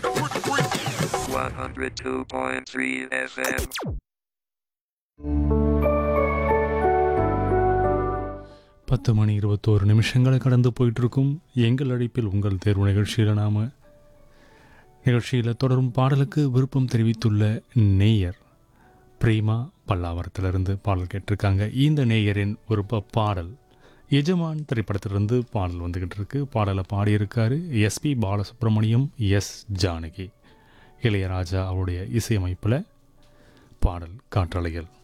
102.3 FM. பத்து மணி இருபத்தோரு நிமிஷங்களை கடந்து போயிட்டு இருக்கும் எங்கள் அழைப்பில் உங்கள் தேர்வு நிகழ்ச்சியில் நாம நிகழ்ச்சியில் தொடரும் பாடலுக்கு விருப்பம் தெரிவித்துள்ள நேயர் பிரேமா பல்லாவரத்திலிருந்து பாடல் கேட்டிருக்காங்க இந்த நேயரின் விருப்ப பாடல் எஜமான் திரைப்படத்திலிருந்து பாடல் வந்துக்கிட்டு இருக்கு பாடலை பாடியிருக்காரு எஸ்பி பாலசுப்ரமணியம் எஸ் ஜானகி இளையராஜா அவருடைய இசையமைப்பில் பாடல் காற்றலைகள்